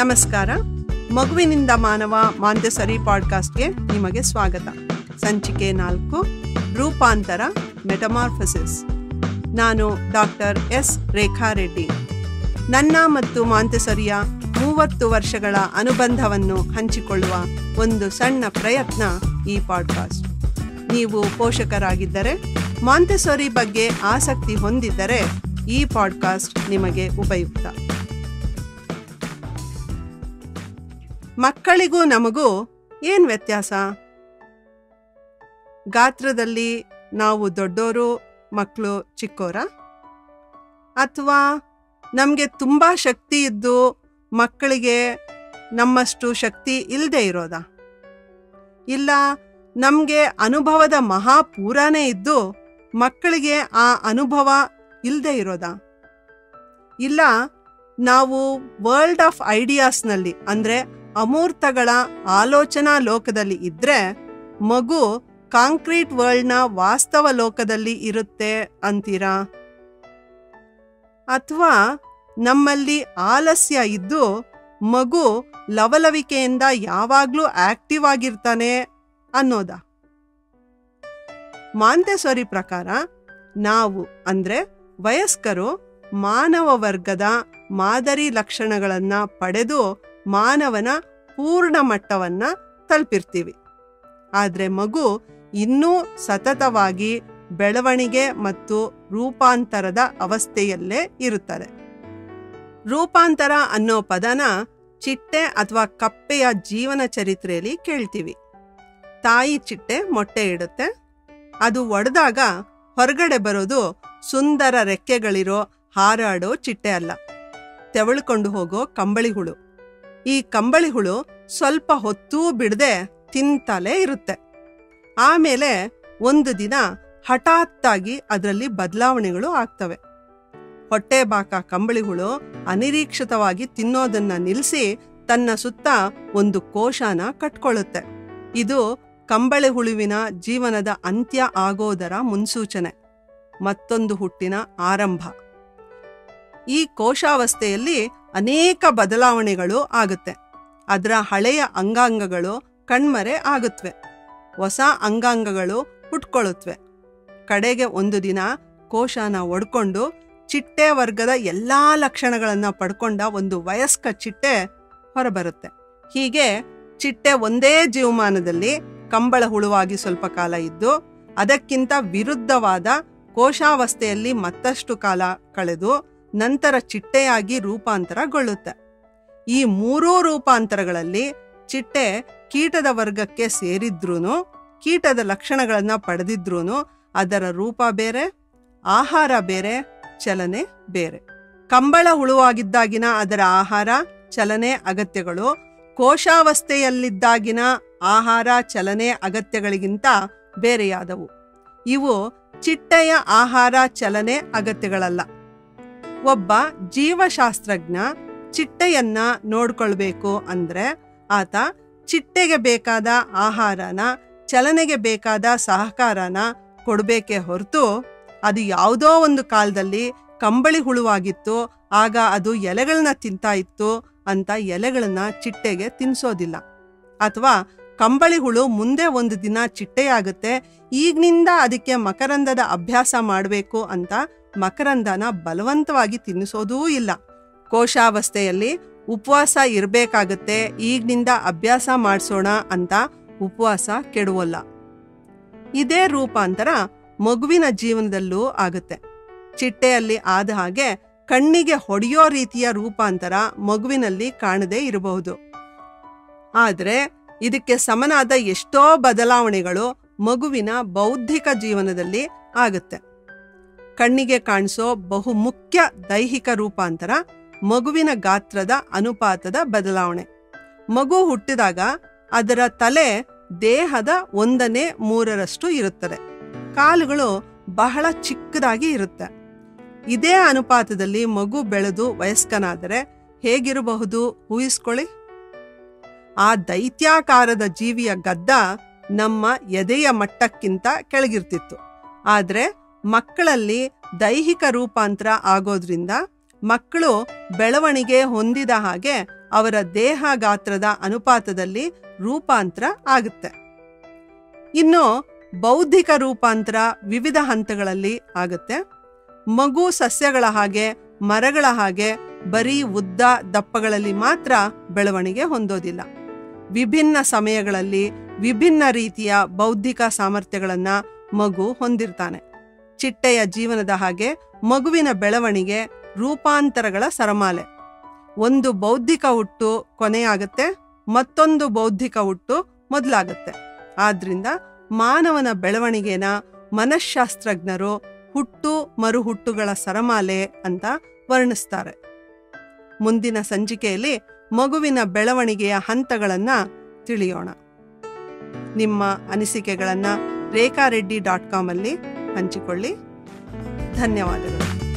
ನಮಸ್ಕಾರ ಮಗುವಿನಿಂದ ಮಾನವ ಮಾಂತೆಸರಿ ಪಾಡ್ಕಾಸ್ಟ್ಗೆ ನಿಮಗೆ ಸ್ವಾಗತ ಸಂಚಿಕೆ ನಾಲ್ಕು ರೂಪಾಂತರ ಮೆಟಮಾರ್ಫಸಿಸ್ ನಾನು ಡಾಕ್ಟರ್ ಎಸ್ ರೇಖಾ ರೆಡ್ಡಿ ನನ್ನ ಮತ್ತು ಮಾಂತೆಸರಿಯ ಮೂವತ್ತು ವರ್ಷಗಳ ಅನುಬಂಧವನ್ನು ಹಂಚಿಕೊಳ್ಳುವ ಒಂದು ಸಣ್ಣ ಪ್ರಯತ್ನ ಈ ಪಾಡ್ಕಾಸ್ಟ್ ನೀವು ಪೋಷಕರಾಗಿದ್ದರೆ ಮಾಂತೆಸೊರಿ ಬಗ್ಗೆ ಆಸಕ್ತಿ ಹೊಂದಿದ್ದರೆ ಈ ಪಾಡ್ಕಾಸ್ಟ್ ನಿಮಗೆ ಉಪಯುಕ್ತ ಮಕ್ಕಳಿಗೂ ನಮಗೂ ಏನ್ ವ್ಯತ್ಯಾಸ ಗಾತ್ರದಲ್ಲಿ ನಾವು ದೊಡ್ಡೋರು ಮಕ್ಕಳು ಚಿಕ್ಕೋರ ಅಥವಾ ನಮಗೆ ತುಂಬ ಶಕ್ತಿ ಇದ್ದು ಮಕ್ಕಳಿಗೆ ನಮ್ಮಷ್ಟು ಶಕ್ತಿ ಇಲ್ಲದೆ ಇರೋದಾ ಇಲ್ಲ ನಮಗೆ ಅನುಭವದ ಮಹಾಪೂರಾನೇ ಇದ್ದು ಮಕ್ಕಳಿಗೆ ಆ ಅನುಭವ ಇಲ್ಲದೆ ಇರೋದಾ ಇಲ್ಲ ನಾವು ವರ್ಲ್ಡ್ ಆಫ್ ಐಡಿಯಾಸ್ನಲ್ಲಿ ಅಂದರೆ ಅಮೂರ್ತಗಳ ಆಲೋಚನಾ ಲೋಕದಲ್ಲಿ ಇದ್ರೆ ಮಗು ಕಾಂಕ್ರೀಟ್ ವರ್ಲ್ಡ್ನ ವಾಸ್ತವ ಲೋಕದಲ್ಲಿ ಇರುತ್ತೆ ಅಂತೀರಾ ಅಥವಾ ನಮ್ಮಲ್ಲಿ ಆಲಸ್ಯ ಇದ್ದು ಮಗು ಲವಲವಿಕೆಯಿಂದ ಯಾವಾಗ್ಲೂ ಆಕ್ಟಿವ್ ಆಗಿರ್ತಾನೆ ಅನ್ನೋದ ಮಾಂತೆಸೊರಿ ಪ್ರಕಾರ ನಾವು ಅಂದ್ರೆ ವಯಸ್ಕರು ಮಾನವ ವರ್ಗದ ಮಾದರಿ ಲಕ್ಷಣಗಳನ್ನ ಪಡೆದು ಮಾನವನ ಪೂರ್ಣ ಮಟ್ಟವನ್ನ ತಲುಪಿರ್ತೀವಿ ಆದ್ರೆ ಮಗು ಇನ್ನೂ ಸತತವಾಗಿ ಬೆಳವಣಿಗೆ ಮತ್ತು ರೂಪಾಂತರದ ಅವಸ್ಥೆಯಲ್ಲೇ ಇರುತ್ತದೆ ರೂಪಾಂತರ ಅನ್ನೋ ಪದನ ಚಿಟ್ಟೆ ಅಥವಾ ಕಪ್ಪೆಯ ಜೀವನ ಚರಿತ್ರೆಯಲ್ಲಿ ಕೇಳ್ತೀವಿ ತಾಯಿ ಚಿಟ್ಟೆ ಮೊಟ್ಟೆ ಇಡುತ್ತೆ ಅದು ಒಡೆದಾಗ ಹೊರಗಡೆ ಬರೋದು ಸುಂದರ ರೆಕ್ಕೆಗಳಿರೋ ಹಾರಾಡೋ ಚಿಟ್ಟೆ ಅಲ್ಲ ತೆವಳ್ಕೊಂಡು ಹೋಗೋ ಕಂಬಳಿ ಹುಳು ಈ ಕಂಬಳಿ ಹುಳು ಸ್ವಲ್ಪ ಹೊತ್ತೂ ಬಿಡದೆ ತಿಂತಲೇ ಇರುತ್ತೆ ಆಮೇಲೆ ಒಂದು ದಿನ ಹಠಾತ್ತಾಗಿ ಅದರಲ್ಲಿ ಬದಲಾವಣೆಗಳು ಆಗ್ತವೆ ಹೊಟ್ಟೆ ಬಾಕ ಕಂಬಳಿ ಹುಳು ಅನಿರೀಕ್ಷಿತವಾಗಿ ತಿನ್ನೋದನ್ನ ನಿಲ್ಲಿಸಿ ತನ್ನ ಸುತ್ತ ಒಂದು ಕೋಶನ ಕಟ್ಕೊಳ್ಳುತ್ತೆ ಇದು ಕಂಬಳಿ ಹುಳುವಿನ ಜೀವನದ ಅಂತ್ಯ ಆಗೋದರ ಮುನ್ಸೂಚನೆ ಮತ್ತೊಂದು ಹುಟ್ಟಿನ ಆರಂಭ ಈ ಕೋಶಾವಸ್ಥೆಯಲ್ಲಿ ಅನೇಕ ಬದಲಾವಣೆಗಳು ಆಗುತ್ತೆ ಅದರ ಹಳೆಯ ಅಂಗಾಂಗಗಳು ಕಣ್ಮರೆ ಆಗುತ್ತವೆ ಹೊಸ ಅಂಗಾಂಗಗಳು ಹುಟ್ಕೊಳ್ಳುತ್ತವೆ ಕಡೆಗೆ ಒಂದು ದಿನ ಕೋಶನ ಒಡ್ಕೊಂಡು ಚಿಟ್ಟೆ ವರ್ಗದ ಎಲ್ಲಾ ಲಕ್ಷಣಗಳನ್ನ ಪಡ್ಕೊಂಡ ಒಂದು ವಯಸ್ಕ ಚಿಟ್ಟೆ ಹೊರಬರುತ್ತೆ ಹೀಗೆ ಚಿಟ್ಟೆ ಒಂದೇ ಜೀವಮಾನದಲ್ಲಿ ಕಂಬಳ ಹುಳುವಾಗಿ ಸ್ವಲ್ಪ ಕಾಲ ಇದ್ದು ಅದಕ್ಕಿಂತ ವಿರುದ್ಧವಾದ ಕೋಶಾವಸ್ಥೆಯಲ್ಲಿ ಮತ್ತಷ್ಟು ಕಾಲ ಕಳೆದು ನಂತರ ಚಿಟ್ಟೆಯಾಗಿ ರೂಪಾಂತರಗೊಳ್ಳುತ್ತೆ ಈ ಮೂರೂ ರೂಪಾಂತರಗಳಲ್ಲಿ ಚಿಟ್ಟೆ ಕೀಟದ ವರ್ಗಕ್ಕೆ ಸೇರಿದ್ರೂ ಕೀಟದ ಲಕ್ಷಣಗಳನ್ನ ಪಡೆದಿದ್ರೂ ಅದರ ರೂಪ ಬೇರೆ ಆಹಾರ ಬೇರೆ ಚಲನೆ ಬೇರೆ ಕಂಬಳ ಹುಳುವಾಗಿದ್ದಾಗಿನ ಅದರ ಆಹಾರ ಚಲನೆ ಅಗತ್ಯಗಳು ಕೋಶಾವಸ್ಥೆಯಲ್ಲಿದ್ದಾಗಿನ ಆಹಾರ ಚಲನೆ ಅಗತ್ಯಗಳಿಗಿಂತ ಬೇರೆಯಾದವು ಇವು ಚಿಟ್ಟೆಯ ಆಹಾರ ಚಲನೆ ಅಗತ್ಯಗಳಲ್ಲ ಒಬ್ಬ ಜೀವಶಾಸ್ತ್ರಜ್ಞ ಚಿಟ್ಟೆಯನ್ನ ನೋಡ್ಕೊಳ್ಬೇಕು ಅಂದ್ರೆ ಆತ ಚಿಟ್ಟೆಗೆ ಬೇಕಾದ ಆಹಾರನ ಚಲನೆಗೆ ಬೇಕಾದ ಸಹಕಾರನ ಕೊಡಬೇಕೇ ಹೊರತು ಅದು ಯಾವುದೋ ಒಂದು ಕಾಲದಲ್ಲಿ ಕಂಬಳಿ ಹುಳುವಾಗಿತ್ತು ಆಗ ಅದು ಎಲೆಗಳನ್ನ ತಿಂತಾ ಇತ್ತು ಅಂತ ಎಲೆಗಳನ್ನ ಚಿಟ್ಟೆಗೆ ತಿನ್ಸೋದಿಲ್ಲ ಅಥವಾ ಕಂಬಳಿ ಹುಳು ಮುಂದೆ ಒಂದು ದಿನ ಚಿಟ್ಟೆಯಾಗುತ್ತೆ ಈಗಿನಿಂದ ಅದಕ್ಕೆ ಮಕರಂದದ ಅಭ್ಯಾಸ ಮಾಡಬೇಕು ಅಂತ ಮಕರಂದನ ಬಲವಂತವಾಗಿ ತಿನ್ನಿಸೋದೂ ಇಲ್ಲ ಕೋಶಾವಸ್ಥೆಯಲ್ಲಿ ಉಪವಾಸ ಇರಬೇಕಾಗತ್ತೆ ಈಗಿನಿಂದ ಅಭ್ಯಾಸ ಮಾಡಿಸೋಣ ಅಂತ ಉಪವಾಸ ಕೆಡುವಲ್ಲ ಇದೇ ರೂಪಾಂತರ ಮಗುವಿನ ಜೀವನದಲ್ಲೂ ಆಗುತ್ತೆ ಚಿಟ್ಟೆಯಲ್ಲಿ ಆದ ಹಾಗೆ ಕಣ್ಣಿಗೆ ಹೊಡೆಯೋ ರೀತಿಯ ರೂಪಾಂತರ ಮಗುವಿನಲ್ಲಿ ಕಾಣದೇ ಇರಬಹುದು ಆದ್ರೆ ಇದಕ್ಕೆ ಸಮನಾದ ಎಷ್ಟೋ ಬದಲಾವಣೆಗಳು ಮಗುವಿನ ಬೌದ್ಧಿಕ ಜೀವನದಲ್ಲಿ ಆಗುತ್ತೆ ಕಣ್ಣಿಗೆ ಕಾಣಿಸೋ ಬಹು ಮುಖ್ಯ ದೈಹಿಕ ರೂಪಾಂತರ ಮಗುವಿನ ಗಾತ್ರದ ಅನುಪಾತದ ಬದಲಾವಣೆ ಮಗು ಹುಟ್ಟಿದಾಗ ಅದರ ತಲೆ ದೇಹದ ಒಂದನೇ ಮೂರರಷ್ಟು ಇರುತ್ತದೆ ಕಾಲುಗಳು ಬಹಳ ಚಿಕ್ಕದಾಗಿ ಇರುತ್ತೆ ಇದೇ ಅನುಪಾತದಲ್ಲಿ ಮಗು ಬೆಳೆದು ವಯಸ್ಕನಾದರೆ ಹೇಗಿರಬಹುದು ಊಹಿಸ್ಕೊಳ್ಳಿ ಆ ದೈತ್ಯಾಕಾರದ ಜೀವಿಯ ಗದ್ದ ನಮ್ಮ ಎದೆಯ ಮಟ್ಟಕ್ಕಿಂತ ಕೆಳಗಿರ್ತಿತ್ತು ಆದ್ರೆ ಮಕ್ಕಳಲ್ಲಿ ದೈಹಿಕ ರೂಪಾಂತರ ಆಗೋದ್ರಿಂದ ಮಕ್ಕಳು ಬೆಳವಣಿಗೆ ಹೊಂದಿದ ಹಾಗೆ ಅವರ ದೇಹ ಗಾತ್ರದ ಅನುಪಾತದಲ್ಲಿ ರೂಪಾಂತರ ಆಗುತ್ತೆ ಇನ್ನು ಬೌದ್ಧಿಕ ರೂಪಾಂತರ ವಿವಿಧ ಹಂತಗಳಲ್ಲಿ ಆಗುತ್ತೆ ಮಗು ಸಸ್ಯಗಳ ಹಾಗೆ ಮರಗಳ ಹಾಗೆ ಬರೀ ಉದ್ದ ದಪ್ಪಗಳಲ್ಲಿ ಮಾತ್ರ ಬೆಳವಣಿಗೆ ಹೊಂದೋದಿಲ್ಲ ವಿಭಿನ್ನ ಸಮಯಗಳಲ್ಲಿ ವಿಭಿನ್ನ ರೀತಿಯ ಬೌದ್ಧಿಕ ಸಾಮರ್ಥ್ಯಗಳನ್ನ ಮಗು ಹೊಂದಿರ್ತಾನೆ ಚಿಟ್ಟೆಯ ಜೀವನದ ಹಾಗೆ ಮಗುವಿನ ಬೆಳವಣಿಗೆ ರೂಪಾಂತರಗಳ ಸರಮಾಲೆ ಒಂದು ಬೌದ್ಧಿಕ ಹುಟ್ಟು ಕೊನೆಯಾಗುತ್ತೆ ಮತ್ತೊಂದು ಬೌದ್ಧಿಕ ಹುಟ್ಟು ಮೊದಲಾಗುತ್ತೆ ಆದ್ರಿಂದ ಮಾನವನ ಬೆಳವಣಿಗೆನ ಮನಃಶಾಸ್ತ್ರಜ್ಞರು ಹುಟ್ಟು ಮರುಹುಟ್ಟುಗಳ ಸರಮಾಲೆ ಅಂತ ವರ್ಣಿಸ್ತಾರೆ ಮುಂದಿನ ಸಂಚಿಕೆಯಲ್ಲಿ ಮಗುವಿನ ಬೆಳವಣಿಗೆಯ ಹಂತಗಳನ್ನ ತಿಳಿಯೋಣ ನಿಮ್ಮ ಅನಿಸಿಕೆಗಳನ್ನ ರೇಖಾ ರೆಡ್ಡಿ ಡಾಟ್ ಕಾಮಲ್ಲಿ ಹಂಚಿಕೊಳ್ಳಿ ಧನ್ಯವಾದಗಳು